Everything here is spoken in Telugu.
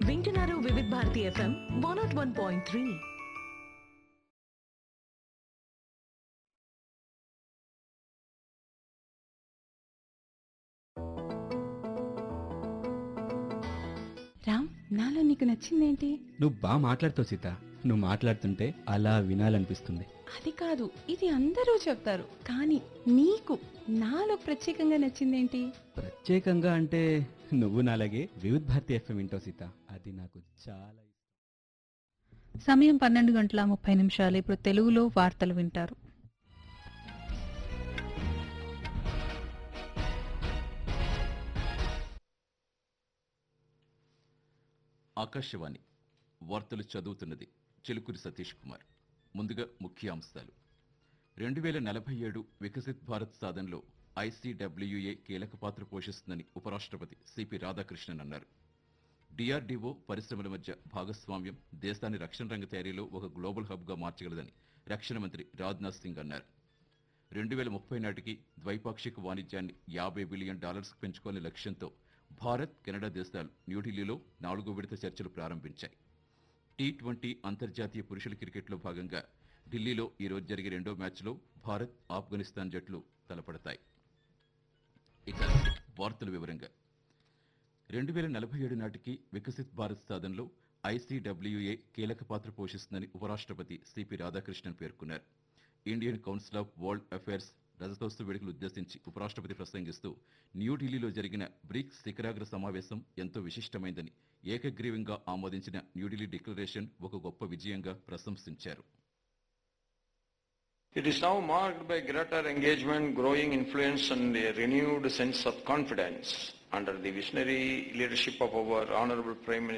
వింటున్నారు Vividh Bharati FM one nought one point three Ram నాలో నీకు నచ్చిందేంటి నువ్వు బాగా మాట్లాడుతావు సీత నువ్వు మాట్లాడుతుంటే అలా వినాలనిపిస్తుంది అది కాదు ఇది అందరూ చెప్తారు కానీ నీకు నాలో ప్రత్యేకంగా నచ్చిందేంటి ప్రత్యేకంగా అంటే నువ్వు నాలాగే వివిధ్ భారతి ఎఫ్ఎం వింటావు సీత అది నాకు చాలా ఇష్టం. సమయం పన్నెండు గంటల ముప్పై నిమిషాలు ఇప్పుడు తెలుగులో వార్తలు వింటారు ఆకాశవాణి వార్తలు చదువుతున్నది చిలుకూరి సతీష్ కుమార్ ముందుగా ముఖ్య అంశాలు రెండు వేల నలభై ఏడు వికసిత్ భారత్ సాధనలో ఐసీడబ్ల్యూఏ కీలక పాత్ర పోషిస్తుందని ఉపరాష్ట్రపతి సిపి రాధాకృష్ణన్ అన్నారు డిఆర్డీఓ పరిశ్రమల మధ్య భాగస్వామ్యం దేశాన్ని రక్షణ రంగ తయారీలో ఒక గ్లోబల్ హబ్గా మార్చగలదని రక్షణ మంత్రి రాజ్నాథ్ సింగ్ అన్నారు రెండు వేల ముప్పై నాటికి ద్వైపాక్షిక వాణిజ్యాన్ని యాభై బిలియన్ డాలర్స్ పెంచుకోవాలనే లక్ష్యంతో భారత్ కెనడా దేశాలు న్యూఢిల్లీలో నాలుగో విడత చర్చలు ప్రారంభించాయి టీ ట్వంటీ అంతర్జాతీయ పురుషుల క్రికెట్లో భాగంగా ఢిల్లీలో ఈ రోజు జరిగే రెండో మ్యాచ్లో భారత్ ఆఫ్ఘనిస్తాన్ జట్లు తలపడతాయి ఇక వార్తల వివరంగా రెండు వేల నలభై ఏడు నాటికి వికసిత్ భారత్ సాధనలో ఐసీడబ్ల్యూఏ కీలక పాత్ర పోషిస్తుందని ఉపరాష్ట్రపతి సిపి రాధాకృష్ణన్ పేర్కొన్నారు Indian council of world affairs రజతోత్సవ వేడుకలు ఉద్దేశించి ఉపరాష్ట్రపతి ప్రసంగిస్తూ న్యూఢిల్లీలో జరిగిన బ్రిక్స్ శిఖరాగ్ర సమావేశం ఎంతో విశిష్టమైందని ఏకగ్రీవంగా ఆమోదించిన న్యూఢిల్లీ డిక్లరేషన్ ఒక గొప్ప విజయంగా ప్రశంసించారు It is now marked by greater engagement, growing influence and a renewed sense of confidence under the visionary leadership of our Honorable Prime Minister